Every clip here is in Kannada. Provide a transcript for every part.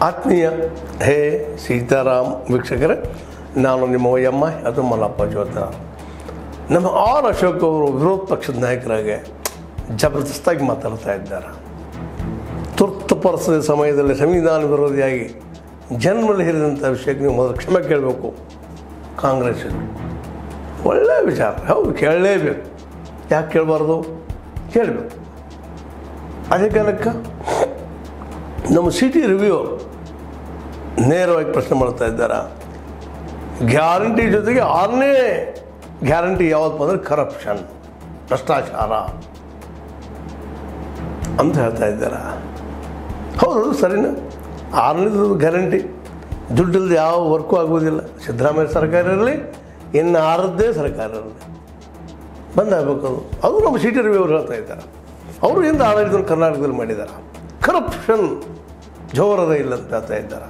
ಆತ್ಮೀಯ ಹೇ ಸೀತಾರಾಮ್ ವೀಕ್ಷಕರೇ ನಾನು ನಿಮ್ಮ ಎಮ್ಮ ಅದು ಮಲ್ಲಪ್ಪ ಜ್ಯೋತ ನಮ್ಮ ಆರ್ ಅಶೋಕ್ ಅವರು ವಿರೋಧ ಪಕ್ಷದ ನಾಯಕರಾಗಿ ಜಬರ್ದಸ್ತಾಗಿ ಮಾತಾಡ್ತಾ ಇದ್ದಾರೆ ತುರ್ತು ಪರಿಸ್ಥಿತಿ ಸಮಯದಲ್ಲಿ ಸಂವಿಧಾನ ವಿರೋಧಿಯಾಗಿ ಜನ್ಮದಲ್ಲಿ ಹಿರಿದಂಥ ವಿಷಯಕ್ಕೆ ನೀವು ಮೊದಲು ಕ್ಷಮೆ ಕೇಳಬೇಕು ಕಾಂಗ್ರೆಸ್ ಒಳ್ಳೆಯ ವಿಚಾರ ಹೌದು ಕೇಳಲೇಬೇಕು ಯಾಕೆ ಕೇಳಬಾರ್ದು ಕೇಳಬೇಕು ಅದೇ ಕಾಲಕ್ಕೆ ನಮ್ಮ ಸಿಟಿ ರಿವ್ಯೂ ನೇರವಾಗಿ ಪ್ರಶ್ನೆ ಮಾಡ್ತಾ ಇದ್ದಾರೆ ಗ್ಯಾರಂಟಿ ಜೊತೆಗೆ ಆರನೇ ಗ್ಯಾರಂಟಿ ಯಾವತ್ತು ಅಂದರೆ ಕರಪ್ಷನ್ ಭ್ರಷ್ಟಾಚಾರ ಅಂತ ಹೇಳ್ತಾ ಇದ್ದಾರೆ ಹೌದು ಅದು ಸರಿನಾ ಆರನೇದು ಗ್ಯಾರಂಟಿ ದುಡ್ಡಿಲ್ಲದೆ ಯಾವ ವರ್ಕು ಆಗುವುದಿಲ್ಲ ಸಿದ್ದರಾಮಯ್ಯ ಸರ್ಕಾರ ಇರಲಿ ಇನ್ನು ಆರದ್ದೇ ಸರ್ಕಾರ ಇರಲಿ ಬಂದಾಗಬೇಕು ಅದು ಅದು ನಮ್ಮ ಸಿಟಿ ರವಿ ಅವರು ಹೇಳ್ತಾ ಇದ್ದಾರೆ ಅವರು ಹಿಂದೆ ಆಡಳಿತವನ್ನು ಕರ್ನಾಟಕದಲ್ಲಿ ಮಾಡಿದ್ದಾರೆ ಕರಪ್ಷನ್ ಜೋರದ ಇಲ್ಲ ಅಂತ ಹೇಳ್ತಾ ಇದ್ದಾರೆ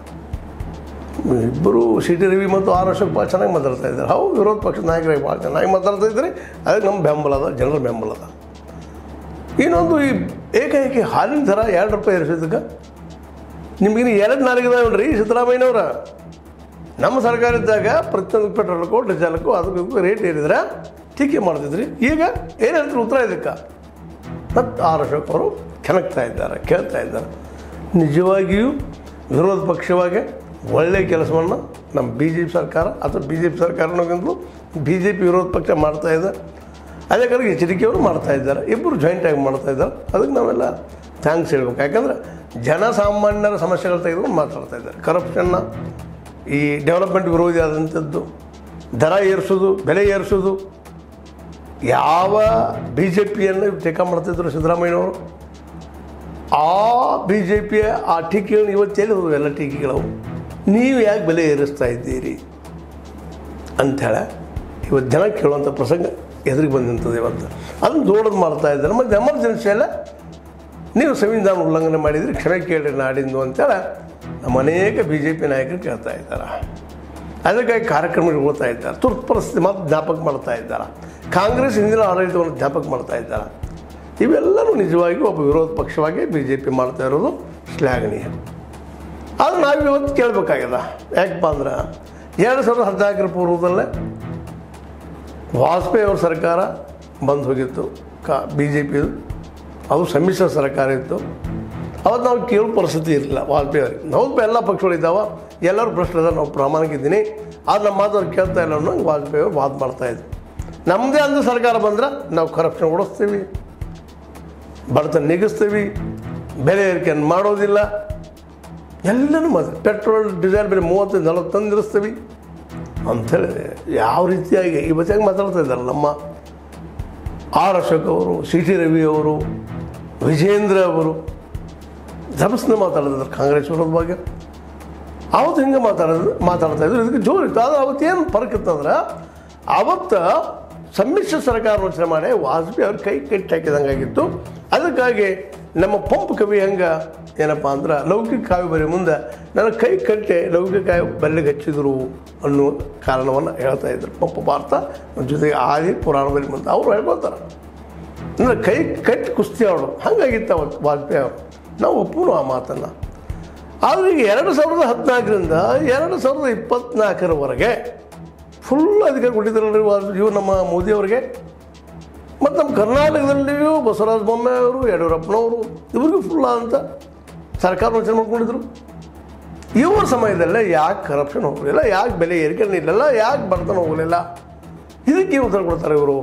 ಇಬ್ಬರು ಸಿ ಟಿ ರವಿ ಮತ್ತು ಆರ್ ಅಶೋಕ್ ಭಾಳ ಚೆನ್ನಾಗಿ ಮಾತಾಡ್ತಾ ಇದ್ದಾರೆ ಹೌದು ವಿರೋಧ ಪಕ್ಷದ ನಾಯಕರಾಗಿ ಭಾಳ ಚೆನ್ನಾಗಿ ಮಾತಾಡ್ತಾ ಇದ್ದಾರೆ ಅದಕ್ಕೆ ನಮ್ಮ ಬೆಂಬಲ ಅದ ಜನರ ಬೆಂಬಲ ಅದ ಇನ್ನೊಂದು ಈ ಏಕಾಏಕಿ ಹಾಲಿನ ದರ ಎರಡು ರೂಪಾಯಿ ಏರಿಸಿದ್ದಕ್ಕೆ ನಿಮಗಿನ ಎರಡು ನಾಲ್ಕು ರೀ ಸಿದ್ದರಾಮಯ್ಯನವರ ನಮ್ಮ ಸರ್ಕಾರ ಇದ್ದಾಗ ಪ್ರತಿಯೊಂದು ಪೆಟ್ರೋಲ್ಗೂ ಡೀಸೆಲ್ಗೂ ಅದಕ್ಕೂ ರೇಟ್ ಏರಿದ್ರೆ ಟೀಕೆ ಮಾಡ್ತಿದ್ರಿ ಈಗ ಏನು ಹೇಳ್ತಾರೆ ಉತ್ತರ ಇದಕ್ಕೆ ಮತ್ತು ಆರ್ ಅಶೋಕ್ ಅವರು ಕೆಣಕ್ತಾ ಇದ್ದಾರೆ ಕೇಳ್ತಾ ಇದ್ದಾರೆ ನಿಜವಾಗಿಯೂ ವಿರೋಧ ಪಕ್ಷವಾಗಿ ಒಳ್ಳೆಯ ಕೆಲಸವನ್ನು ನಮ್ಮ ಬಿ ಜೆ ಪಿ ಸರ್ಕಾರ ಅಥವಾ ಬಿ ಜೆ ಪಿ ಸರ್ಕಾರನೋಗಿಂತಲೂ ಬಿ ಜೆ ಪಿ ವಿರೋಧ ಪಕ್ಷ ಮಾಡ್ತಾ ಇದೆ ಅದೇ ಕಾರಣ ಎಚ್ಚರಿಕೆಯವರು ಮಾಡ್ತಾ ಇದ್ದಾರೆ ಇಬ್ಬರು ಜಾಯಿಂಟಾಗಿ ಮಾಡ್ತಾ ಇದ್ದಾರೆ ಅದಕ್ಕೆ ನಾವೆಲ್ಲ ಥ್ಯಾಂಕ್ಸ್ ಹೇಳ್ಬೇಕು ಯಾಕಂದರೆ ಜನಸಾಮಾನ್ಯರ ಸಮಸ್ಯೆಗಳು ತೆಗೆದುಕೊಂಡು ಮಾತಾಡ್ತಾ ಇದ್ದಾರೆ ಕರಪ್ಷನ್ನ ಈ ಡೆವಲಪ್ಮೆಂಟ್ ವಿರೋಧಿ ಆದಂಥದ್ದು ದರ ಏರಿಸೋದು ಬೆಲೆ ಏರಿಸೋದು ಯಾವ ಬಿ ಜೆ ಪಿಯನ್ನು ಟೀಕಾ ಮಾಡ್ತಿದ್ರು ಸಿದ್ದರಾಮಯ್ಯನವರು ಆ ಬಿ ಜೆ ಪಿಯ ಆ ಟೀಕೆಗಳು ಇವತ್ತು ಎಲ್ಲಿ ಹೋದವು ಎಲ್ಲ ಟೀಕೆಗಳು ನೀವು ಯಾಕೆ ಬೆಲೆ ಏರಿಸ್ತಾ ಇದ್ದೀರಿ ಅಂಥೇಳಿ ಇವತ್ತು ಜನ ಕೇಳುವಂಥ ಪ್ರಸಂಗ ಎದುರಿಗೆ ಬಂದಂಥದ್ದು ಇವತ್ತು ಅದನ್ನು ದೊಡ್ಡದು ಮಾಡ್ತಾ ಇದ್ದಾರೆ ಮತ್ತು ಎಮರ್ಜೆನ್ಸಿಯಲ್ಲ ನೀವು ಸಂವಿಧಾನ ಉಲ್ಲಂಘನೆ ಮಾಡಿದರೆ ಕ್ಷಮೆ ಕೇಳಿ ನಾಡಿಂದು ಅಂತೇಳಿ ನಮ್ಮ ಅನೇಕ ಬಿ ಜೆ ಪಿ ನಾಯಕರು ಕೇಳ್ತಾ ಇದ್ದಾರೆ ಅದಕ್ಕಾಗಿ ಕಾರ್ಯಕ್ರಮ ಇಡ್ಕೊಳ್ತಾ ಇದ್ದಾರೆ ತುರ್ತು ಪರಿಸ್ಥಿತಿ ಮತ್ತು ಜ್ಞಾಪಕ ಮಾಡ್ತಾ ಇದ್ದಾರೆ ಕಾಂಗ್ರೆಸ್ ಹಿಂದಿನ ಆಡಳಿತವನ್ನು ಜ್ಞಾಪಕ ಮಾಡ್ತಾ ಇದ್ದಾರೆ ಇವೆಲ್ಲವೂ ನಿಜವಾಗಿ ಒಬ್ಬ ವಿರೋಧ ಪಕ್ಷವಾಗಿ ಬಿ ಜೆ ಪಿ ಮಾಡ್ತಾ ಇರೋದು ಶ್ಲಾಘನೀಯ ಆದರೆ ನಾವು ಇವತ್ತು ಕೇಳಬೇಕಾಗ್ಯದ ಯಾಕಪ್ಪ ಅಂದ್ರೆ ಎರಡು ಸಾವಿರದ ಹದಿನಾಲ್ಕರ ಪೂರ್ವದಲ್ಲೇ ವಾಜಪೇಯಿ ಅವ್ರ ಸರ್ಕಾರ ಬಂದು ಹೋಗಿತ್ತು ಕಾ ಬಿ ಜೆ ಪಿದು ಅದು ಸಮ್ಮಿಶ್ರ ಸರ್ಕಾರ ಇತ್ತು ಅವತ್ತು ನಾವು ಕೇಳೋ ಪರಿಸ್ಥಿತಿ ಇರಲಿಲ್ಲ ವಾಜಪೇಯಿ ಅವ್ರಿಗೆ ಹೌದು ಎಲ್ಲ ಪಕ್ಷಗಳು ಇದ್ದಾವೆ ಎಲ್ಲರೂ ಭ್ರಷ್ಟದ ನಾವು ಪ್ರಾಮಾಣಿಕ ಇದ್ದೀನಿ ಆದ್ರೆ ನಮ್ಮ ಮಾತು ಅವ್ರು ಕೇಳ್ತಾ ಇಲ್ಲ ಅನ್ನೋ ವಾಜಪೇಯಿ ಅವರು ವಾದ ಮಾಡ್ತಾಯಿದ್ರು ನಮ್ಮದೇ ಅಂದು ಸರ್ಕಾರ ಬಂದ್ರೆ ನಾವು ಕರಪ್ಷನ್ ಓಡಿಸ್ತೀವಿ ಬಡತನ ನಿಗಿಸ್ತೀವಿ ಬೆಲೆ ಏರಿಕೆಯನ್ನು ಮಾಡೋದಿಲ್ಲ ಎಲ್ಲನೂ ಮಾತ್ರ ಪೆಟ್ರೋಲ್ ಡೀಸೆಲ್ ಬೆಲೆ ಮೂವತ್ತೈದು ನಲವತ್ತು ತಂದು ನಿಲ್ಲಿಸ್ತೀವಿ ಅಂಥೇಳಿ ಯಾವ ರೀತಿಯಾಗಿ ಈ ಬಚ್ಚಾಗಿ ಮಾತಾಡ್ತಾ ಇದ್ದಾರೆ ನಮ್ಮ ಆರ್ ಅಶೋಕ್ ಅವರು ಸಿ ಟಿ ರವಿ ಅವರು ವಿಜೇಂದ್ರ ಅವರು ಜಬಸ್ನ ಮಾತಾಡಿದ್ರು ಕಾಂಗ್ರೆಸ್ ವಿರೋಧ ಬಗ್ಗೆ ಅವತ್ತು ಹಿಂಗೆ ಮಾತಾಡೋದು ಮಾತಾಡ್ತಾ ಇದ್ರು ಇದಕ್ಕೆ ಜೋರು ಇತ್ತು ಆದರೆ ಅವತ್ತು ಏನು ಫರ್ಕ್ ಇತ್ತಂದ್ರೆ ಅವತ್ತು ಸಮ್ಮಿಶ್ರ ಸರ್ಕಾರ ರಚನೆ ಮಾಡಿ ವಾಜಪೇಯಿ ಅವ್ರ ಕೈ ಕಟ್ಟಿ ಹಾಕಿದಂಗೆ ಆಗಿತ್ತು ಅದಕ್ಕಾಗಿ ನಮ್ಮ ಪಂಪ್ ಕವಿ ಹಂಗೆ ಏನಪ್ಪ ಅಂದ್ರೆ ಲೌಕಿಕ ಕಾವ್ಯ ಬರೀ ಮುಂದೆ ನನ್ನ ಕೈ ಕಟ್ಟಿ ಲೌಕಿಕ ಕಾವ್ಯ ಬರಲಿಗೆ ಹಚ್ಚಿದ್ರು ಅನ್ನೋ ಕಾರಣವನ್ನು ಹೇಳ್ತಾ ಇದ್ರು ಪಂಪ ಭಾರತ ಜೊತೆಗೆ ಆದಿ ಪುರಾಣದಲ್ಲಿ ಮುಂದೆ ಅವರು ಹೇಳ್ಕೊಳ್ತಾರೆ ಅಂದರೆ ಕೈ ಕಟ್ಟಿ ಕುಸ್ತಿ ಅವರು ಹಂಗಾಗಿತ್ತು ಅವತ್ತು ವಾಜಪೇಯಿ ಅವರು ನಾವು ಒಪ್ಪುನು ಆ ಮಾತನ್ನು ಆದರೆ ಈಗ ಎರಡು ಸಾವಿರದ ಹದಿನಾಲ್ಕರಿಂದ ಎರಡು ಸಾವಿರದ ಇಪ್ಪತ್ತ್ನಾಲ್ಕರವರೆಗೆ ಫುಲ್ ಅಧಿಕಾರ ಕೊಟ್ಟಿದ್ರಲ್ರಿ ವಾಜ್- ಇವು ನಮ್ಮ ಮೋದಿಯವರಿಗೆ ಮತ್ತು ನಮ್ಮ ಕರ್ನಾಟಕದಲ್ಲಿಯೂ ಬಸವರಾಜ ಬೊಮ್ಮಾಯಿ ಅವರು ಯಡಿಯೂರಪ್ಪನವರು ಇವ್ರಿಗೂ ಫುಲ್ ಅಂತ ಸರ್ಕಾರ ರಚನೆ ಮಾಡ್ಕೊಂಡಿದ್ರು ಇವರ ಸಮಯದಲ್ಲೇ ಯಾಕೆ ಕರಪ್ಷನ್ ಹೋಗಲಿಲ್ಲ ಯಾಕೆ ಬೆಲೆ ಏರಿಕೆ ನಿಲ್ಲಲ್ಲ ಯಾಕೆ ಬಡತನ ಹೋಗಲಿಲ್ಲ ಇದಕ್ಕೆ ಉತ್ತರ ಕೊಡ್ತಾರೆ ಇವರು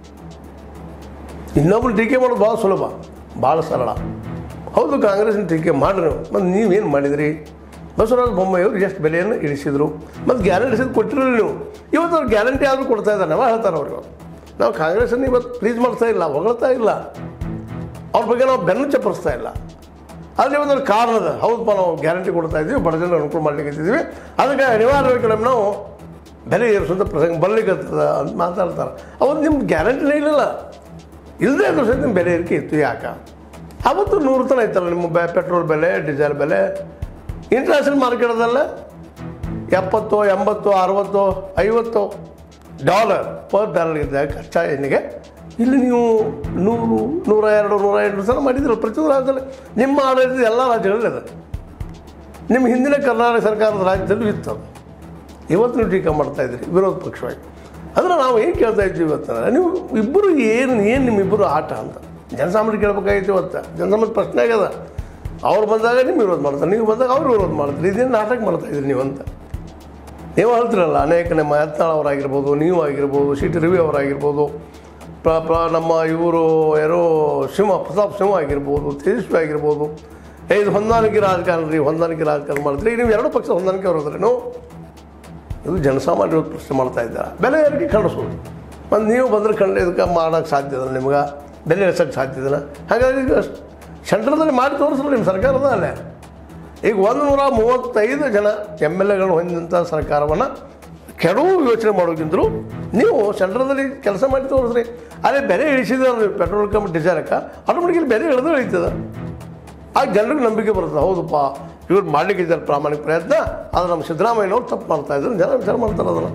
ಇನ್ನೊಬ್ರು ಟೀಕೆ ಮಾಡೋದು ಭಾಳ ಸುಲಭ ಭಾಳ ಸರಳ ಹೌದು ಕಾಂಗ್ರೆಸ್ನ ಟೀಕೆ ಮಾಡ್ರಿ ನೀವು ಮತ್ತು ನೀವೇನು ಮಾಡಿದ್ರಿ ಬಸವರಾಜ ಬೊಮ್ಮಾಯಿ ಅವರು ಎಷ್ಟು ಬೆಲೆಯನ್ನು ಇಳಿಸಿದ್ರು ಮತ್ತು ಗ್ಯಾರಂಟಿ ಇಳಿಸಿದ್ದು ಕೊಟ್ಟಿರಲಿಲ್ಲ ನೀವು ಇವತ್ತು ಅವ್ರು ಗ್ಯಾರಂಟಿ ಆದರೂ ಕೊಡ್ತಾ ಇದ್ದಾರೆ ನಾವು ಹೇಳ್ತಾರೆ ಅವ್ರಿಗೆ ನಾವು ಕಾಂಗ್ರೆಸ್ಸನ್ನು ಇವತ್ತು ಪ್ಲೀಸ್ ಮಾಡ್ತಾ ಇಲ್ಲ ಹೊಗಳ್ತಾ ಇಲ್ಲ ಅವ್ರ ಬಗ್ಗೆ ನಾವು ಬೆನ್ನು ಚಪ್ಪರಿಸ್ತಾ ಇಲ್ಲ ಅಲ್ಲಿ ಒಂದು ಕಾರಣದ ಹೌದಪ್ಪ ನಾವು ಗ್ಯಾರಂಟಿ ಕೊಡ್ತಾ ಇದ್ದೀವಿ ಬಡ ಜನರು ಅನುಕೂಲ ಮಾಡ್ಲಿಕ್ಕೆ ಇದ್ದೀವಿ ಅದಕ್ಕೆ ಅನಿವಾರ್ಯವಾಗಿ ನಮ್ಮ ನಾವು ಬೆಲೆ ಏರಿಸುವಂಥ ಪ್ರಸಂಗ ಬರ್ಲಿಕ್ಕೆ ಅಂತ ಮಾತಾಡ್ತಾರೆ ಅವತ್ತು ನಿಮ್ಗೆ ಗ್ಯಾರಂಟಿನೇ ಇರಲಿಲ್ಲ ಇಲ್ಲದೇ ಅದ್ರ ಸಹಿತ ನಿಮ್ಮ ಬೆಲೆ ಏರಿಕೆ ಇತ್ತು ಯಾಕೆ ಅವತ್ತು ನೂರು ತನ ಇತ್ತಲ್ಲ ನಿಮ್ಮ ಬೆ ಪೆಟ್ರೋಲ್ ಬೆಲೆ ಡೀಸೆಲ್ ಬೆಲೆ ಇಂಟರ್ನ್ಯಾಷನಲ್ ಮಾರ್ಕೆಟದಲ್ಲ ಎಪ್ಪತ್ತು ಎಂಬತ್ತು ಅರವತ್ತು ಐವತ್ತು ಡಾಲರ್ ಪರ್ ಡಾಲರ್ ಇದ್ದಾಗ ಕಚ್ಚಾ ಎಣ್ಣೆಗೆ ಇಲ್ಲಿ ನೀವು ನೂರು ನೂರ ಎರಡು ನೂರ ಎಂಟು ಸಲ ಮಾಡಿದ್ರು ಪ್ರತಿಯೊಂದು ರಾಜ್ಯದಲ್ಲಿ ನಿಮ್ಮ ಆಡಳಿತ ಎಲ್ಲ ರಾಜ್ಯಗಳಲ್ಲಿ ಅದ ನಿಮ್ಮ ಹಿಂದಿನ ಕರ್ನಾಟಕ ಸರ್ಕಾರದ ರಾಜ್ಯದಲ್ಲೂ ಇತ್ತು ಅದು ಇವತ್ತು ನೀವು ಟೀಕೆ ಮಾಡ್ತಾ ಇದ್ದೀರಿ ವಿರೋಧ ಪಕ್ಷವಾಗಿ ಅಂದ್ರೆ ನಾವು ಏನು ಕೇಳ್ತಾ ಇದ್ದೀವಿ ಇವತ್ತಂದ್ರೆ ನೀವು ಇಬ್ಬರು ಏನು ಏನು ನಿಮ್ಮಿಬ್ಬರು ಆಟ ಅಂತ ಜನಸಾಮಾನ್ಯರು ಕೇಳ್ಬೇಕಾಗಿತ್ತು ಇವತ್ತು ಜನಸಾಮಾನ್ಯ ಪ್ರಶ್ನೆ ಆಗ್ಯದ ಅವ್ರು ಬಂದಾಗ ನಿಮ್ಮ ವಿರೋಧ ಮಾಡ್ತಾರೆ ನೀವು ಬಂದಾಗ ಅವ್ರು ವಿರೋಧ ಮಾಡ್ತಾರೆ ಇದೇನು ನಾಟಕ ಮಾಡ್ತಾ ಇದ್ದೀರಿ ನೀವು ಅಂತ ನೀವು ಹೇಳ್ತಿರಲ್ಲ ಅನೇಕ ನಮ್ಮ ಯತ್ನಾಳ್ ಅವರಾಗಿರ್ಬೋದು ನೀವು ಆಗಿರ್ಬೋದು ಸಿ ಟಿ ರವಿ ಅವರಾಗಿರ್ಬೋದು ಪ್ರ ಪ್ರ ನಮ್ಮ ಇವರು ಯಾರೋ ಸಿಂಹ ಪ್ರತಾಪ್ ಸಿಂಹ ಆಗಿರ್ಬೋದು ತೇಜಸ್ವಿ ಆಗಿರ್ಬೋದು ಏ ಇದು ಹೊಂದಾಣಿಕೆ ರಾಜಕಾರಣ ರೀ ಹೊಂದಾಣಿಕೆ ರಾಜಕಾರಣ ಮಾಡ್ತೀರಿ ನೀವು ಎರಡು ಪಕ್ಷ ಹೊಂದಾಣಿಕೆ ಬರೋದ್ರೇನು ಇದು ಜನಸಾಮಾನ್ಯರು ಪ್ರಶ್ನೆ ಮಾಡ್ತಾ ಇದ್ದಾರೆ ಬೆಲೆ ಏರಿಕೆ ಖಂಡಿಸೋದು ಮತ್ತು ನೀವು ಬಂದರೆ ಕಂಡು ಇದಕ್ಕೆ ಮಾಡೋಕ್ಕೆ ಸಾಧ್ಯ ಇದೆ ನಿಮ್ಗೆ ಬೆಲೆ ಇಳಿಸೋಕ್ಕೆ ಸಾಧ್ಯ ಇದೆ ಹಾಗಾಗಿ ಈಗ ಸೆಂಟ್ರದಲ್ಲಿ ಮಾಡಿ ತೋರಿಸಲ್ಲ ನಿಮ್ಮ ಸರ್ಕಾರದ ಅಲ್ಲೇ ಈಗ ಒಂದು ನೂರ ಮೂವತ್ತೈದು ಜನ ಎಮ್ ಎಲ್ ಎಗಳು ಹೊಂದಿದಂಥ ಸರ್ಕಾರವನ್ನು ಕೆಡವು ಯೋಚನೆ ಮಾಡೋಕ್ಕಿಂತಲೂ ನೀವು ಸೆಂಟ್ರದಲ್ಲಿ ಕೆಲಸ ಮಾಡಿ ತೋರಿಸ್ರಿ ಅದೇ ಬೆಲೆ ಇಳಿಸಿದ್ರೆ ನೀವು ಪೆಟ್ರೋಲ್ ಕಮ್ಮಿ ಡೀಸೆಲಕ್ಕೆ ಆಟೋಮೆಟಿಕಲಿ ಬೆಲೆ ಇಳಿದು ಇಳಿತದೆ ಆಗ ಜನರಿಗೆ ನಂಬಿಕೆ ಬರ್ತದೆ ಹೌದಪ್ಪ ಇವ್ರು ಮಾಡ್ಲಿಕ್ಕೆ ಇದ್ದಾರೆ ಪ್ರಾಮಾಣಿಕ ಪ್ರಯತ್ನ ಆದರೆ ನಮ್ಮ ಸಿದ್ದರಾಮಯ್ಯನವ್ರು ತಪ್ಪು ಮಾಡ್ತಾ ಇದ್ದಾರೆ ಜನ ವಿಚಾರ ಮಾಡ್ತಾರೆ ಅದನ್ನು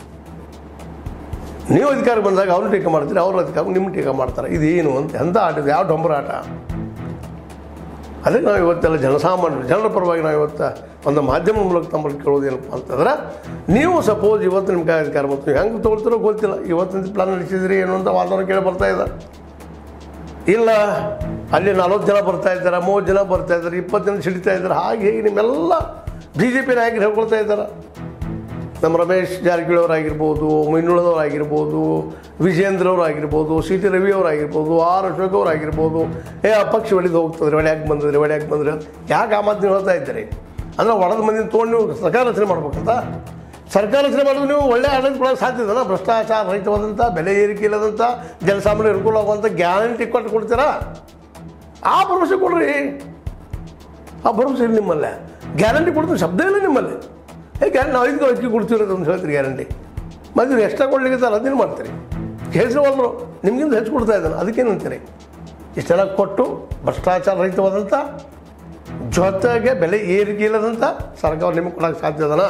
ನೀವು ಅಧಿಕಾರಕ್ಕೆ ಬಂದಾಗ ಅವ್ರು ಟೀಕೆ ಮಾಡ್ತೀರಿ ಅವ್ರ ಅಧಿಕಾರ ನಿಮ್ಮ ಟೀಕೆ ಮಾಡ್ತಾರೆ ಇದೇನು ಅಂತ ಎಂಥ ಆಟ ಇದು ಯಾವ ಡೊಂಬರ ಆಟ ಅದಕ್ಕೆ ನಾವು ಇವತ್ತೆಲ್ಲ ಜನಸಾಮಾನ್ಯರು ಜನರ ಪರವಾಗಿ ನಾವು ಇವತ್ತು ಒಂದು ಮಾಧ್ಯಮ ಮೂಲಕ ತಮ್ಮಲ್ಲಿ ಕೇಳೋದೇನಪ್ಪ ಅಂತಂದ್ರೆ ನೀವು ಸಪೋಸ್ ಇವತ್ತು ನಿಮ್ಮ ಕೈ ಅಧಿಕಾರ ಮತ್ತು ನೀವು ಹೆಂಗೆ ತೊಗೊಳ್ತಿರೋ ಗೊತ್ತಿಲ್ಲ ಇವತ್ತಿನ ಪ್ಲಾನ್ ನಡೆಸಿದ್ರಿ ಏನು ಅಂತ ವಾತಾವರಣ ಕೇಳಿ ಬರ್ತಾ ಇದೆ ಇಲ್ಲ ಅಲ್ಲಿ ನಲ್ವತ್ತು ಜನ ಬರ್ತಾ ಇದ್ದಾರೆ ಮೂವತ್ತು ಜನ ಬರ್ತಾ ಇದ್ದಾರೆ ಇಪ್ಪತ್ತು ಜನ ಸಿಡಿತಾ ಇದ್ದಾರೆ ಹಾಗೆ ಹೀಗೆ ನಿಮ್ಮೆಲ್ಲ ಬಿ ಜೆ ಪಿ ನಾಯಕರು ಹೇಳ್ಕೊಳ್ತಾ ಇದ್ದಾರೆ ನಮ್ಮ ರಮೇಶ್ ಜಾರಕಿಹೊಳಿ ಅವರಾಗಿರ್ಬೋದು ಮೈನುಳದವರಾಗಿರ್ಬೋದು ವಿಜೇಂದ್ರ ಅವರಾಗಿರ್ಬೋದು ಸಿ ಟಿ ರವಿ ಅವರಾಗಿರ್ಬೋದು ಆರ್ ಅಶೋಕ್ ಅವರಾಗಿರ್ಬೋದು ಏ ಆ ಪಕ್ಷ ಹೊಡಿದು ಹೋಗ್ತದ್ರಿ ಹೊಡ್ಯಾಕೆ ಬಂದಿದ್ರಿ ಹೊಡ್ಯಾಕೆ ಬಂದ್ರಿ ಅಂತ ಯಾಕೆ ಆ ಮಾತು ನೀವು ಹೇಳ್ತಾ ಇದ್ದೀರಿ ಅಂದರೆ ಒಳದ ಮಂದಿನ ತೊಗೊಂಡು ನೀವು ಸರ್ಕಾರ ರಚನೆ ಮಾಡ್ಬೇಕಂತ ಸರ್ಕಾರ ರಚನೆ ಮಾಡಿದ್ರೆ ನೀವು ಒಳ್ಳೆ ಆಡಳಿತ ಕೊಡೋಕೆ ಸಾಧ್ಯ ಇದೆನಾ ಭ್ರಷ್ಟಾಚಾರ ರಹಿತವಾದಂಥ ಬೆಲೆ ಏರಿಕೆ ಇಲ್ಲದಂಥ ಜನಸಾಮಾನ್ಯ ಅನುಕೂಲ ಆಗುವಂಥ ಗ್ಯಾರಂಟಿ ಕೊಟ್ಟು ಕೊಡ್ತೀರಾ ಆ ಭರವಸೆ ಕೊಡ್ರಿ ಆ ಭರವಸೆ ಇಲ್ಲ ನಿಮ್ಮಲ್ಲೇ ಗ್ಯಾರಂಟಿ ಕೊಡ್ತೀನಿ ಶಬ್ದ ಇಲ್ಲ ನಿಮ್ಮಲ್ಲಿ ಏ ಗ್ಯಾರಂಟಿ ನಾವು ಐದು ಅಕ್ಕಿ ಕೊಡ್ತೀವಿ ಅಂತ ಹೇಳ್ತೀರಿ ಗ್ಯಾರಂಟಿ ಮತ್ತು ನೀವು ಎಕ್ಸ್ಟ್ರಾ ಕೊಡ್ಲಿಕ್ಕೆ ಅದನ್ನೇನು ಮಾಡ್ತೀರಿ ಕೇಳಿಸ್ಕೊಂಡ್ರು ನಿಮಗಿಂತ ಹೆಚ್ಚು ಕೊಡ್ತಾ ಇದ್ದಾನೆ ಅದಕ್ಕೇನು ಅಂತೀರಿ ಇಷ್ಟೆಲ್ಲ ಕೊಟ್ಟು ಭ್ರಷ್ಟಾಚಾರ ರಹಿತವಾದಂಥ ಜೊತೆಗೆ ಬೆಲೆ ಏರಿಕೆ ಇಲ್ಲದಂಥ ಸರ್ಕಾರ ನಿಮಗೆ ಕೊಡೋಕ್ಕೆ ಸಾಧ್ಯ ಅದನಾ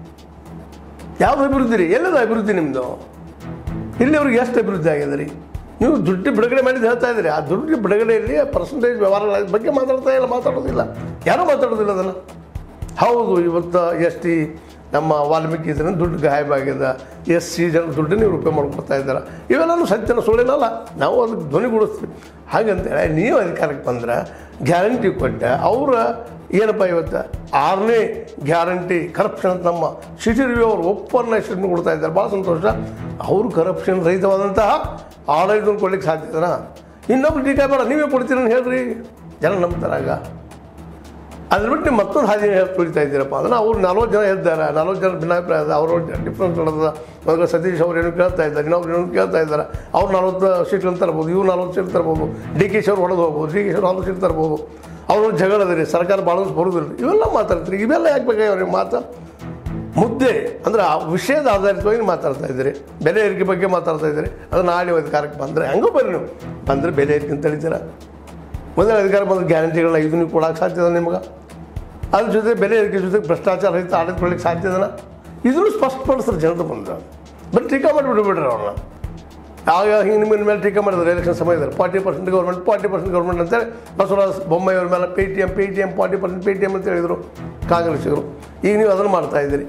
ಯಾವ್ದು ಅಭಿವೃದ್ಧಿ ರೀ ಎಲ್ಲದ ಅಭಿವೃದ್ಧಿ ನಿಮ್ಮದು ಇಲ್ಲಿವ್ರಿಗೆ ಎಷ್ಟು ಅಭಿವೃದ್ಧಿ ಆಗಿದೆ ರೀ ನೀವು ದುಡ್ಡು ಬಿಡುಗಡೆ ಮಾಡಿದ್ದು ಹೇಳ್ತಾ ಇದ್ದೀರಿ ಆ ದುಡ್ಡು ಬಿಡುಗಡೆಯಲ್ಲಿ ಪರ್ಸೆಂಟೇಜ್ ವ್ಯವಹಾರಗಳ ಬಗ್ಗೆ ಮಾತಾಡ್ತಾ ಇಲ್ಲ ಮಾತಾಡೋದಿಲ್ಲ ಯಾರೂ ಮಾತಾಡೋದಿಲ್ಲ ಅದನ್ನು ಹೌದು ಇವತ್ತು ಎಸ್ ಟಿ ನಮ್ಮ ವಾಲ್ಮೀಕಿ ಇದನ್ನು ದುಡ್ಡು ಗಾಯಬಾಗಿದೆ ಎಸ್ ಸಿ ಜನ ದುಡ್ಡು ನೀವು ರೂಪಾಯಿ ಮಾಡ್ಕೊಡ್ತಾ ಇದ್ದಾರೆ ಇವೆಲ್ಲನೂ ಸತ್ಯನ ಸುಳ್ಳಿನಲ್ಲ ನಾವು ಅದಕ್ಕೆ ಧ್ವನಿಗೂಡಿಸ್ತೀವಿ ಹಾಗಂತೇಳಿ ನೀವು ಅಧಿಕಾರಕ್ಕೆ ಬಂದ್ರೆ ಗ್ಯಾರಂಟಿ ಕೊಟ್ಟೆ ಅವರ ಏನಪ್ಪ ಇವತ್ತು ಆರನೇ ಗ್ಯಾರಂಟಿ ಕರಪ್ಷನ್ ಅಂತ ನಮ್ಮ ಸಿಟಿ ರಿವ್ಯೂ ಅವರು ಒಪ್ಪನ್ನ ಹೆಸರನ್ನು ಕೊಡ್ತಾ ಇದ್ದಾರೆ ಭಾಳ ಸಂತೋಷ ಅವರು ಕರಪ್ಷನ್ ರಹಿತವಾದಂತಹ ಆಡಳಿತವನ್ನು ಕೊಡ್ಲಿಕ್ಕೆ ಸಾಧ್ಯ ಇದೆನಾ ಇನ್ನೊಬ್ರು ಟೀಕಾ ಬೇಡ ನೀವೇ ಕೊಡ್ತೀರ ಅಂತ ಹೇಳ್ರಿ ಜನ ನಂಬ್ತಾರಾಗ ಅದ್ರ ಬಿಟ್ಟು ನೀವು ಮತ್ತೊಂದು ಹಾದಿ ಹೇಳಿ ತುಳಿತಾ ಇದ್ದೀರಪ್ಪ ಅದನ್ನು ಅವ್ರು ನಲ್ವತ್ತು ಜನ ಇದ್ದಾರೆ ನಲ್ವತ್ತು ಜನ ಭಿನ್ನಾಭಿಪ್ರಾಯ ಇದೆ ಅವರು ಡಿಫ್ರೆನ್ಸ್ ನಡೆದ ಮೊದಲು ಸತೀಶ್ ಅವ್ರು ಏನು ಕೇಳ್ತಾ ಇದ್ದಾರೆ ಇನ್ನೊಬ್ರು ಏನೋ ಕೇಳ್ತಾ ಇದ್ದಾರೆ ಅವ್ರು ನಲ್ವತ್ತು ಸೀಟ್ಗಳು ತರ್ಬೋದು ಇವ್ರು ನಲ್ವತ್ತು ಸೀಟ್ ತರ್ಬೋದು ಡಿ ಕೆ ಶಿ ಅವ್ರು ಹೊಡೆದು ಹೋಗ್ಬೋದು ಡಿ ಕೆ ಶಿ ಅವ್ರು ನಲ್ವತ್ತು ಸೀಟ್ ತರ್ಬೋದು ಅವರು ಜಗಳದಿರಿ ಸರ್ಕಾರ ಬಾಳೋದು ಬರೋದಿಲ್ಲ ಇವೆಲ್ಲ ಮಾತಾಡ್ತೀರಿ ಇವೆಲ್ಲ ಯಾಕೆ ಬೇಕಾಗಿ ಮಾತು ಮುದ್ದೆ ಅಂದ್ರೆ ಆ ವಿಷಯದ ಆಧಾರಿತವಾಗಿ ಮಾತಾಡ್ತಾ ಇದ್ದೀರಿ ಬೆಲೆ ಏರಿಕೆ ಬಗ್ಗೆ ಮಾತಾಡ್ತಾ ಇದ್ದೀರಿ ಅದು ನಾಳೆ ಅಧಿಕಾರಕ್ಕೆ ಬಂದರೆ ಹೆಂಗೋ ಬರ್ರಿ ನೀವು ಬಂದರೆ ಬೆಲೆ ಏರಿಕೆ ಅಂತ ಹೇಳ್ತೀರಾ ಮೊದಲ ಅಧಿಕಾರ ಬಂದ ಗ್ಯಾರಂಟಿಗಳನ್ನ ಇದನ್ನು ಕೊಡೋಕೆ ಸಾಧ್ಯ ಇದೆ ನಿಮ್ಗೆ ಅದ್ರ ಜೊತೆ ಬೆಲೆ ಏರಿಕೆ ಜೊತೆ ಭ್ರಷ್ಟಾಚಾರ ರಹಿತ ಆಡಳಿತ ಕೊಡ್ಲಿಕ್ಕೆ ಸಾಧ್ಯ ಇದನ್ನ ಇದನ್ನು ಸ್ಪಷ್ಟಪಡಿಸ್ತಾರೆ ಜನರು ಬಂದ್ರೆ ಬರೀ ಟೀಕಾ ಮಾಡಿಬಿಡ್ಬಿಡ್ರಿ ಅವ್ರನ್ನ ಆಗ ಹಿಂಗೆ ನಿಮ್ಮ ಮೇಲೆ ಟೀಕಾ ಮಾಡಿದ್ರು ಎಲೆಕ್ಷನ್ ಸಮಯದಲ್ಲಿ forty percent government forty percent government ಅಂತೇಳಿ ಬಸವರಾಜ ಬೊಮ್ಮಾಯಿ ಅವ್ರ ಮೇಲೆ Paytm Paytm forty percent Paytm ಅಂತ ಹೇಳಿದರು ಕಾಂಗ್ರೆಸ್ಸಿಗರು ಈಗ ನೀವು ಅದನ್ನು ಮಾಡ್ತಾ ಇದ್ದೀರಿ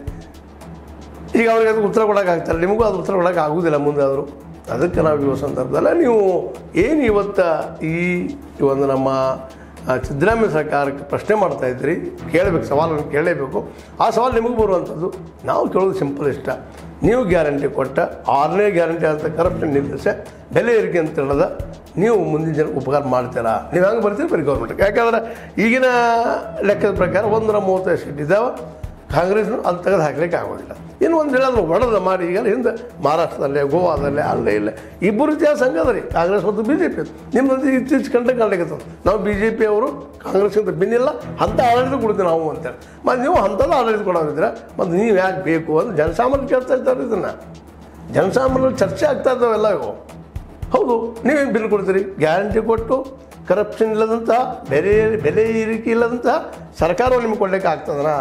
ಈಗ ಅವ್ರಿಗೆ ಅದಕ್ಕೆ ಉತ್ತರ ಕೊಡೋಕೆ ಆಗ್ತಾರೆ ನಿಮಗೂ ಅದು ಉತ್ತರ ಕೊಡೋಕೆ ಆಗೋದಿಲ್ಲ ಮುಂದೆ ಆದರೂ ಅದಕ್ಕೆ ನಾವು ಈ ಸಂದರ್ಭದಲ್ಲ ನೀವು ಏನು ಇವತ್ತು ಈ ಈ ಒಂದು ನಮ್ಮ ಆ, ಸಿದ್ದರಾಮಯ್ಯ ಸರ್ಕಾರಕ್ಕೆ ಪ್ರಶ್ನೆ ಮಾಡ್ತಾ ಇದ್ದೀರಿ ಕೇಳಬೇಕು ಸವಾಲನ್ನು ಕೇಳಲೇಬೇಕು ಆ ಸವಾಲು ನಿಮಗೆ ಬರುವಂಥದ್ದು ನಾವು ಕೇಳೋದು ಸಿಂಪಲ್ ಇಷ್ಟ ನೀವು ಗ್ಯಾರಂಟಿ ಕೊಟ್ಟ ಆರನೇ ಗ್ಯಾರಂಟಿ ಅಂತ ಕರಪ್ಷನ್ ನಿಲ್ಲಿಸಿ ಬೆಲೆ ಏರಿಕೆ ಅಂತ ಹೇಳದ ನೀವು ಮುಂದಿನ ಜನ ಉಪಕಾರ ಮಾಡ್ತೀರಾ ನೀವು ಹೆಂಗೆ ಬರ್ತೀರಿ ಬರೀ ಗೌರ್ಮೆಂಟ್ಗೆ ಯಾಕಂದ್ರೆ ಈಗಿನ ಲೆಕ್ಕದ ಪ್ರಕಾರ ಒಂದರ ಮೂವತ್ತೈದು ಸೀಟ್ ಇದ್ದಾವೆ ಕಾಂಗ್ರೆಸ್ನು ಅದು ತೆಗೆದು ಹಾಕ್ಲಿಕ್ಕೆ ಆಗೋದಿಲ್ಲ ಇನ್ನು ಒಂದು ವೇಳೆ ಅದನ್ನು ಒಡೆದ ಮಾಡಿ ಈಗ ಹಿಂದೆ ಮಹಾರಾಷ್ಟ್ರದಲ್ಲೇ ಗೋವಾದಲ್ಲೇ ಅಲ್ಲೇ ಇಲ್ಲ ಇಬ್ಬರು ಇತಿಹಾಸ ಹಂಗದ ರೀ ಕಾಂಗ್ರೆಸ್ ಮತ್ತು ಬಿ ಜೆ ಪಿ ನಿಮ್ಮದು ಇತ್ತೀಚೆ ಕಂಡ ಕಾಣ್ಲಿಕ್ಕೆ ನಾವು ಬಿ ಜೆ ಪಿ ಅವರು ಕಾಂಗ್ರೆಸ್ಗಿಂತ ಭಿನ್ನಿಲ್ಲ ಅಂಥ ಆಡಳಿತ ಕೊಡ್ತೀವಿ ನಾವು ಅಂತೇಳಿ ಮತ್ತು ನೀವು ಅಂಥದ್ದು ಆಡಳಿತ ಕೊಡೋರಿದ್ರೆ ಮತ್ತು ನೀವು ಯಾಕೆ ಬೇಕು ಅಂತ ಜನಸಾಮಾನ್ಯ ಕೇಳ್ತಾ ಇದ್ದಾರೆ ಇದನ್ನು ಜನಸಾಮಾನ್ಯರು ಚರ್ಚೆ ಆಗ್ತಾ ಇದ್ದಾವೆಲ್ಲ ಇವು ಹೌದು ನೀವೇನು ಬಿಲ್ ಕೊಡ್ತೀರಿ ಗ್ಯಾರಂಟಿ ಕೊಟ್ಟು ಕರಪ್ಷನ್ ಇಲ್ಲದಂಥ ಬೆಲೆ ಬೆಲೆ ಏರಿಕೆ ಇಲ್ಲದಂಥ ಸರ್ಕಾರವು ನಿಮ್ಗೆ ಕೊಡಲಿಕ್ಕೆ ಆಗ್ತದನಾ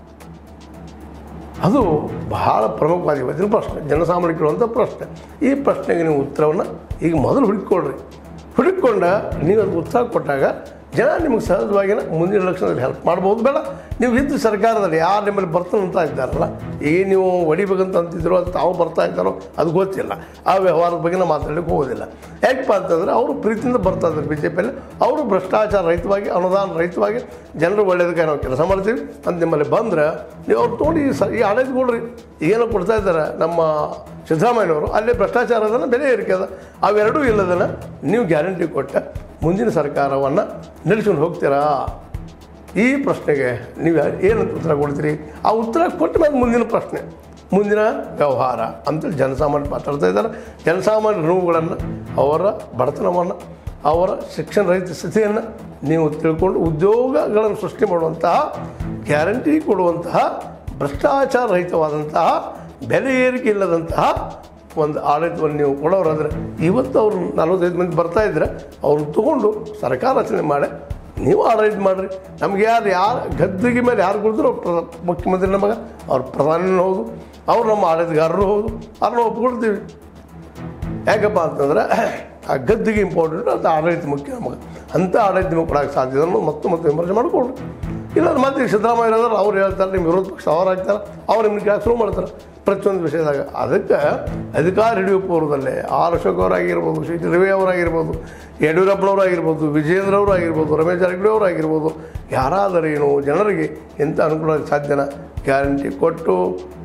ಅದು ಬಹಳ ಪ್ರಮುಖವಾದ ಇವತ್ತಿನ ಪ್ರಶ್ನೆ ಜನಸಾಮಾನ್ಯ ಕೇಳುವಂಥ ಪ್ರಶ್ನೆ ಈ ಪ್ರಶ್ನೆಗೆ ನೀವು ಉತ್ತರವನ್ನು ಈಗ ಮೊದಲು ಹುಡುಕಿಕೊಡ್ರಿ ಹುಡುಕಿಕೊಂಡ ನೀವು ಅದಕ್ಕೆ ಉತ್ತರ ಕೊಟ್ಟಾಗ ಜನ ನಿಮಗೆ ಸಹಜವಾಗಿನ ಮುಂದಿನ ಎಲೆಕ್ಷನಲ್ಲಿ ಹೆಲ್ಪ್ ಮಾಡ್ಬೋದು ಬೇಡ ನೀವು ಇದ್ದು ಸರ್ಕಾರದಲ್ಲಿ ಯಾರು ನಿಮ್ಮಲ್ಲಿ ಬರ್ತಾನಂತ ಇದ್ದಾರಲ್ಲ ಈಗ ನೀವು ಹೊಡಿಬೇಕಂತ ಅಂತಿದ್ರು ಅದು ತಾವು ಬರ್ತಾ ಇದ್ದಾರೋ ಅದು ಗೊತ್ತಿಲ್ಲ ಆ ವ್ಯವಹಾರದ ಬಗ್ಗೆ ನಾವು ಮಾತಾಡಲಿಕ್ಕೆ ಹೋಗೋದಿಲ್ಲ ಯಾಕಪ್ಪ ಅಂತಂದರೆ ಅವರು ಪ್ರೀತಿಯಿಂದ ಬರ್ತಾ ಇದ್ದಾರೆ ಬಿ ಜೆ ಪಿಯಲ್ಲಿ ಅವರು ಭ್ರಷ್ಟಾಚಾರ ರಹಿತವಾಗಿ ಅನುದಾನ ರಹಿತವಾಗಿ ಜನರು ಒಳ್ಳೇದಕ್ಕೆ ನಾವು ಕೆಲಸ ಮಾಡ್ತೀವಿ ಅಂತ ನಿಮ್ಮಲ್ಲಿ ಬಂದ್ರೆ ನೀವು ಅವ್ರು ತೊಗೊಂಡು ಈ ಸ ಈ ಆಡಳಿತ ಕೊಡ್ರಿ ಏನೋ ಕೊಡ್ತಾ ಇದ್ದಾರೆ ನಮ್ಮ ಸಿದ್ದರಾಮಯ್ಯನವರು ಅಲ್ಲಿ ಭ್ರಷ್ಟಾಚಾರದನ್ನ ಬೆಲೆ ಏರಿಕೆ ಅದ ಅವೆರಡೂ ಇಲ್ಲದನ್ನ ನೀವು ಗ್ಯಾರಂಟಿ ಕೊಟ್ಟ ಮುಂದಿನ ಸರ್ಕಾರವನ್ನು ನಡೆಸ್ಕೊಂಡು ಹೋಗ್ತೀರಾ ಈ ಪ್ರಶ್ನೆಗೆ ನೀವು ಏನು ಉತ್ತರ ಕೊಡ್ತೀರಿ ಆ ಉತ್ತರ ಕೊಟ್ಟ ಮೇಲೆ ಮುಂದಿನ ಪ್ರಶ್ನೆ ಮುಂದಿನ ವ್ಯವಹಾರ ಅಂತೇಳಿ ಜನಸಾಮಾನ್ಯ ಮಾತಾಡ್ತಾ ಇದ್ದಾರೆ ಜನಸಾಮಾನ್ಯ ನೋವುಗಳನ್ನು ಅವರ ಬಡತನವನ್ನು ಅವರ ಶಿಕ್ಷಣ ರಹಿತ ಸ್ಥಿತಿಯನ್ನು ನೀವು ತಿಳ್ಕೊಂಡು ಉದ್ಯೋಗಗಳನ್ನು ಸೃಷ್ಟಿ ಮಾಡುವಂತಹ ಗ್ಯಾರಂಟಿ ಕೊಡುವಂತಹ ಭ್ರಷ್ಟಾಚಾರ ರಹಿತವಾದಂತಹ ಬೆಲೆ ಏರಿಕೆ ಇಲ್ಲದಂತಹ ಒಂದು ಆಡಳಿತವನ್ನು ನೀವು ಕೊಡೋರಾದರೆ ಇವತ್ತು ಅವರು ನಲವತ್ತೈದು ಮಂದಿ ಬರ್ತಾ ಇದ್ರೆ ಅವ್ರನ್ನ ತಗೊಂಡು ಸರ್ಕಾರ ರಚನೆ ಮಾಡಿ ನೀವು ಆಡಳಿತ ಮಾಡಿರಿ ನಮ್ಗೆ ಯಾರು ಯಾರು ಗದ್ದಿಗೆ ಮೇಲೆ ಯಾರು ಕುಡಿದ್ರು ಅವ್ರು ಪ್ರ ಮುಖ್ಯಮಂತ್ರಿ ನಮಗೆ ಅವ್ರು ಪ್ರಧಾನಿನೂ ಹೌದು ಅವ್ರು ನಮ್ಮ ಆಡಳಿತಗಾರರು ಹೌದು ಅವ್ರನ್ನ ಒಪ್ಕೊಳ್ತೀವಿ ಯಾಕಪ್ಪ ಅಂತಂದ್ರೆ ಆ ಗದ್ದಿಗೆ ಇಂಪಾರ್ಟೆಂಟ್ ಅಂತ ಆಡಳಿತ ಮುಖ್ಯ ನಮಗೆ ಅಂಥ ಆಡಳಿತ ನಿಮಗೆ ಕೊಡೋಕ್ಕೆ ಸಾಧ್ಯ ಇದೆ ಅನ್ನೋದು ಮತ್ತೆ ಮತ್ತೆ ವಿಮರ್ಶೆ ಮಾಡಿಕೊಡ್ರಿ ಇಲ್ಲ ಮತ್ತೆ ಈಗ ಸಿದ್ದರಾಮಯ್ಯ ಇರೋದ್ರೆ ಅವ್ರು ಹೇಳ್ತಾರೆ ನಿಮ್ಮ ವಿರೋಧ ಪಕ್ಷ ಅವ್ರು ಹಾಕ್ತಾರೆ ಅವ್ರು ನಿಮ್ಗೆ ಕೇಳಕ್ಕೆ ಶುರು ಮಾಡ್ತಾರೆ ಪ್ರತಿಯೊಂದು ವಿಷಯದಾಗ ಅದಕ್ಕೆ ಅಧಿಕಾರ ಹಿಡಿಯುವ ಪೂರ್ವದಲ್ಲೇ ಆರ್ ಅಶೋಕ್ ಅವರಾಗಿರ್ಬೋದು ಶ್ರೀ ರವಿ ಅವರಾಗಿರ್ಬೋದು ಯಡಿಯೂರಪ್ಪನವರಾಗಿರ್ಬೋದು ವಿಜೇಂದ್ರ ಅವರಾಗಿರ್ಬೋದು ರಮೇಶ್ ಜಾರಕಿಹೊಳಿ ಅವರಾಗಿರ್ಬೋದು ಯಾರಾದರೇನು ಜನರಿಗೆ ಎಂಥ ಅನುಕೂಲ ಆಗಕ್ಕೆ ಸಾಧ್ಯನ ಗ್ಯಾರಂಟಿ ಕೊಟ್ಟು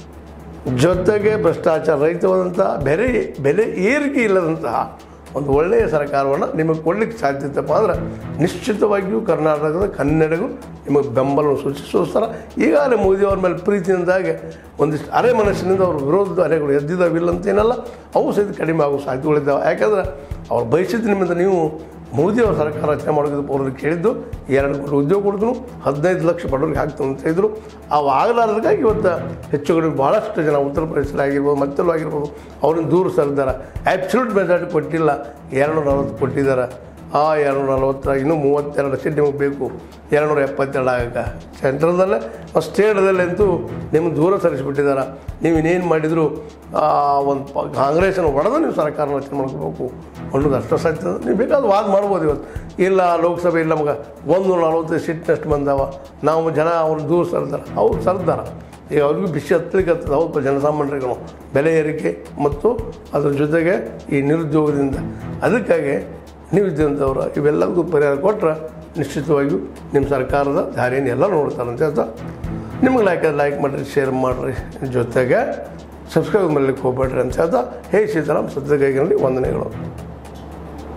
ಜೊತೆಗೆ ಭ್ರಷ್ಟಾಚಾರ ರಹಿತವಾದಂತಹ ಬೆಲೆ ಬೆಲೆ ಏರಿಕೆ ಇಲ್ಲದಂತಹ ಒಂದು ಒಳ್ಳೆಯ ಸರ್ಕಾರವನ್ನು ನಿಮಗೆ ಕೊಡಲಿಕ್ಕೆ ಸಾಧ್ಯತೆಪ್ಪ ಅಂದ್ರೆ ನಿಶ್ಚಿತವಾಗಿಯೂ ಕರ್ನಾಟಕದ ಕನ್ನಡಿಗೂ ನಿಮಗೆ ಬೆಂಬಲವನ್ನು ಸೂಚಿಸೋಸ್ಕರ ಈಗಾಗಲೇ ಮೋದಿಯವ್ರ ಮೇಲೆ ಪ್ರೀತಿಯಿಂದಾಗಿ ಒಂದಿಷ್ಟು ಅರೆ ಮನಸ್ಸಿನಿಂದ ಅವ್ರ ವಿರೋಧದ ಅಲೆಗಳು ಎದ್ದಿದ್ದಾವಿಲ್ಲ ಅಂತೇನಲ್ಲ ಅವು ಸಹಿತ ಕಡಿಮೆ ಆಗೋ ಸಾಧ್ಯತೆಗಳಿದ್ದಾವೆ ಯಾಕಂದ್ರೆ ಅವ್ರು ಬಯಸಿದ ನಿಮ್ಮಿಂದ ನೀವು ಮೋದಿಯವ್ರ ಸರ್ಕಾರ ರಚನೆ ಮಾಡೋದು ಪೌರರಿಗೆ ಕೇಳಿದ್ದು ಎರಡು ಕೋಟಿ ಉದ್ಯೋಗ ಕೊಡ್ತು ಹದಿನೈದು ಲಕ್ಷ ಬಡವರಿಗೆ ಹಾಕ್ತು ಅಂತ ಹೇಳಿದ್ರು ಅವು ಆಗಲಾರ್ದಕ್ಕಾಗಿ ಇವತ್ತು ಹೆಚ್ಚು ಕಡಿಮೆ ಭಾಳಷ್ಟು ಜನ ಉತ್ತರ ಪ್ರದೇಶದಲ್ಲಿ ಆಗಿರ್ಬೋದು ಮತ್ತೆಲ್ಲೂ ಆಗಿರ್ಬೋದು ಅವ್ರನ್ನ ದೂರ ಸರಿದಾರೆ ಆ್ಯಬ್ಸಲ್ಯೂಟ್ ಮೆಜಾರಿಟಿ ಕೊಟ್ಟಿಲ್ಲ ಎರಡು ನಲವತ್ತು ಕೊಟ್ಟಿದ್ದಾರೆ ಆ ಎರಡು ನಲವತ್ತರ ಇನ್ನೂ ಮೂವತ್ತೆರಡು ಸೀಟ್ ನಿಮಗೆ ಬೇಕು ಎರಡುನೂರ ಎಪ್ಪತ್ತೆರಡು ಆಗಕ್ಕೆ ಸೆಂಟ್ರಲ್ದಲ್ಲೇ ಸ್ಟೇಟ್ದಲ್ಲಂತೂ ನಿಮ್ಗೆ ದೂರ ಸರಿಸಿಬಿಟ್ಟಿದ್ದಾರೆ ನೀವು ಇನ್ನೇನು ಮಾಡಿದ್ರು ಒಂದು ಪ ಕಾಂಗ್ರೆಸ್ಸನ್ನು ಹೊಡೆದು ನೀವು ಸರ್ಕಾರ ರಚನೆ ಮಾಡ್ಕೋಬೇಕು ಅನ್ನೋದು ಅಷ್ಟು ಸತ್ಯ ನೀವು ಬೇಕಾದ ವಾದ ಮಾಡ್ಬೋದು ಇವತ್ತು ಇಲ್ಲ ಲೋಕಸಭೆಯಲ್ಲಿ ನಮ್ಗೆ ಒಂದು ನಲವತ್ತೈದು ಸೀಟ್ನಷ್ಟು ಬಂದಾವ ನಾವು ಜನ ಅವ್ರನ್ನ ದೂರ ಸರ್ದಾರ ಅವ್ರು ಸರ್ದಾರ ಈಗ ಅವ್ರಿಗೂ ಬಿಸಿ ಹತ್ತಲಿಕ್ಕೆ ಹತ್ತದ ಹೌದು ಜನಸಾಮಾನ್ಯರಿಗೂ ಬೆಲೆ ಏರಿಕೆ ಮತ್ತು ಅದ್ರ ಜೊತೆಗೆ ಈ ನಿರುದ್ಯೋಗದಿಂದ ಅದಕ್ಕಾಗಿ ನೀವು ಇದ್ದಂಥವ್ರು ಇವೆಲ್ಲದಕ್ಕೂ ಪರಿಹಾರ ಕೊಟ್ಟರೆ ನಿಶ್ಚಿತವಾಗಿಯೂ ನಿಮ್ಮ ಸರ್ಕಾರದ ದಾರಿಯನ್ನು ಎಲ್ಲ ನೋಡ್ತಾರೆ ಅಂತ ಹೇಳ್ತಾ ನಿಮ್ಗೆ ಲೈಕ್ ಲೈಕ್ ಮಾಡಿರಿ ಶೇರ್ ಮಾಡಿರಿ ಜೊತೆಗೆ ಸಬ್ಸ್ಕ್ರೈಬ್ ಮಾಡಲಿಕ್ಕೆ ಹೋಗ್ಬೇಡ್ರಿ ಅಂತ ಹೇಳ್ತಾ ಹೇ ಸೀತಾರಾಮ್ ಸದ್ಯಗಾಗಿ ವಂದನೆಗಳು